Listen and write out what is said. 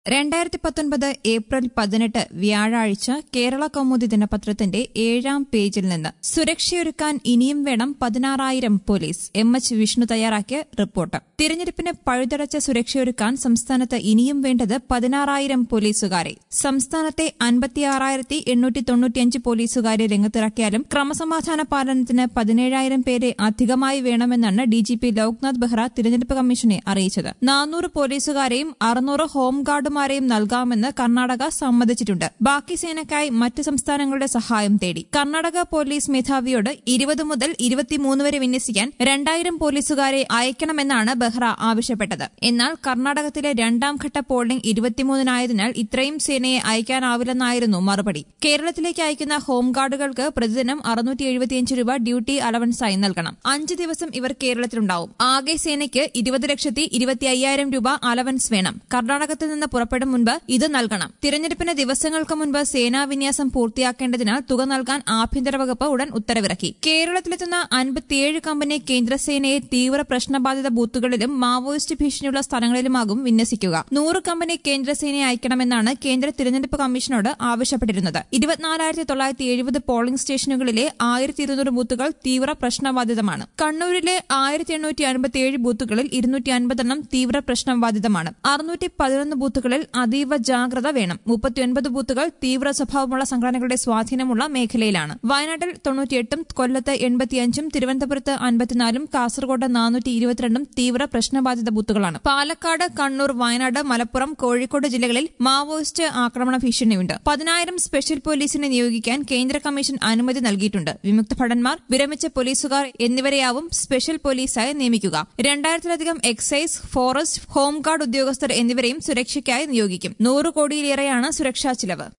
രണ്ടായിരത്തി പത്തൊൻപത് ഏപ്രിൽ പതിനെട്ട് വ്യാഴാഴ്ച കേരള കൗമുദി ദിനപത്രത്തിന്റെ ഏഴാം പേജിൽ നിന്ന് സുരക്ഷയൊരുക്കാൻ ഇനിയും വേണം പതിനാറായിരം പോലീസ് എം എച്ച് വിഷ്ണു തയ്യാറാക്കിയ റിപ്പോർട്ട് തിരഞ്ഞെടുപ്പിന് പഴുതടച്ച സുരക്ഷയൊരുക്കാൻ സംസ്ഥാനത്ത് ഇനിയും വേണ്ടത് പതിനാറായിരം പോലീസുകാരെ സംസ്ഥാനത്തെ അൻപത്തിയാറായിരത്തി എണ്ണൂറ്റി തൊണ്ണൂറ്റിയഞ്ച് പോലീസുകാരെ രംഗത്തിറക്കിയാലും ക്രമസമാധാന പാലനത്തിന് പതിനേഴായിരം പേരെ അധികമായി വേണമെന്നാണ് ഡിജിപി ലോക്നാഥ് ബെഹ്റ തിരഞ്ഞെടുപ്പ് കമ്മീഷനെ അറിയിച്ചത് നാനൂറ് പോലീസുകാരെയും അറുന്നൂറ് ഹോംഗാർഡുമാരെയും നൽകാമെന്ന് കർണാടക സമ്മതിച്ചിട്ടുണ്ട് ബാക്കി സേനയ്ക്കായി മറ്റ് സംസ്ഥാനങ്ങളുടെ സഹായം തേടി കർണാടക പോലീസ് മേധാവിയോട് ഇരുപത് മുതൽ ഇരുപത്തിമൂന്ന് വരെ വിന്യസിക്കാൻ രണ്ടായിരം പോലീസുകാരെ അയക്കണമെന്നാണ് ബെഹ്റ ആവശ്യപ്പെട്ടത് എന്നാൽ കർണാടകത്തിലെ രണ്ടാം ഘട്ട പോളിംഗ് ഇരുപത്തിമൂന്നിനായതിനാൽ ഇത്രയും സേനയെ അയക്കാനാവില്ലെന്നായിരുന്നു മറുപടി കേരളത്തിലേക്ക് അയക്കുന്ന ഹോംഗാർഡുകൾക്ക് പ്രതിദിനം അറുന്നൂറ്റി എഴുപത്തിയഞ്ച് രൂപ ഡ്യൂട്ടി അലവൻസായി നൽകണം അഞ്ച് ദിവസം ഇവർ കേരളത്തിലുണ്ടാവും ആകെ സേനയ്ക്ക് ഇരുപത് ലക്ഷത്തി ഇരുപത്തി അയ്യായിരം രൂപ അലവൻസ് വേണം കർണാടകത്തിൽ നിന്ന് പുറപ്പെടും മുൻപ് ഇത് നൽകണം തിരഞ്ഞെടുപ്പിന് ദിവസങ്ങൾക്ക് മുൻപ് സേനാ വിന്യാസം പൂർത്തിയാക്കേണ്ടതിനാൽ തുക നൽകാൻ ആഭ്യന്തര വകുപ്പ് ഉടൻ ഉത്തരവിറക്കി കേരളത്തിലെത്തുന്ന അൻപത്തിയേഴ് കമ്പനി കേന്ദ്രസേനയെ തീവ്ര പ്രശ്നബാധിത ബൂത്തുകളിലും മാവോയിസ്റ്റ് ഭീഷണിയുള്ള സ്ഥലങ്ങളിലുമാകും വിന്യസിക്കുക നൂറ് കമ്പനി കേന്ദ്രസേനയെ അയക്കണമെന്നാണ് കേന്ദ്ര തിരഞ്ഞെടുപ്പ് കമ്മീഷനോട് ആവശ്യപ്പെട്ടിരുന്നത് ഇരുപത്തിനാലായിരത്തി തൊള്ളായിരത്തി എഴുപത് പോളിംഗ് സ്റ്റേഷനുകളിലെ ആയിരത്തി ഇരുന്നൂറ് ബൂത്തുകൾ തീവ്ര പ്രശ്നബാധിതമാണ് കണ്ണൂരിലെ ആയിരത്തി എണ്ണൂറ്റി അൻപത്തിയേഴ് ബൂത്തുകളിൽ ഇരുന്നൂറ്റി അൻപതെണ്ണം തീവ്ര പ്രശ്നബാധിതമാണ് അറുന്നൂറ്റി പതിനൊന്ന് ബൂത്തുകളിൽ അതീവ ജാഗ്രത വേണം മുപ്പത്തിയൊൻപത് ബൂത്തുകൾ തീവ്ര സ്വഭാവമുള്ള സംഘടനകളുടെ സ്വാധീനമുള്ള മേഖലയിലാണ് വയനാട്ടിൽ തൊണ്ണൂറ്റിയെട്ടും കൊല്ലത്ത് എൺപത്തിയഞ്ചും തിരുവനന്തപുരത്ത് അൻപത്തിനാലും കാസർഗോഡ് നാനൂറ്റി ഇരുപത്തിരണ്ടും തീവ്ര പ്രശ്നബാധിത ബൂത്തുകളാണ് പാലക്കാട് കണ്ണൂർ വയനാട് മലപ്പുറം കോഴിക്കോട് ജില്ലകളിൽ മാവോയിസ്റ്റ് ആക്രമണ ഭീഷണിയുണ്ട് പതിനായിരം സ്പെഷ്യൽ പോലീസിനെ നിയോഗിക്കാൻ കേന്ദ്ര കമ്മീഷൻ അനുമതി നൽകിയിട്ടുണ്ട് വിമുക്ത ഭടന്മാർ വിരമിച്ച പോലീസുകാർ എന്നിവരെയാവും സ്പെഷ്യൽ പോലീസായി നിയമിക്കുക രണ്ടായിരത്തിലധികം എക്സൈസ് ഫോറസ്റ്റ് ഹോംഗാർഡ് ഉദ്യോഗസ്ഥർ എന്നിവരെയും സുരക്ഷയ്ക്കായി നിയോഗിക്കും നൂറ് കോടിയിലേറെയാണ് സുരക്ഷാ ചിലവ്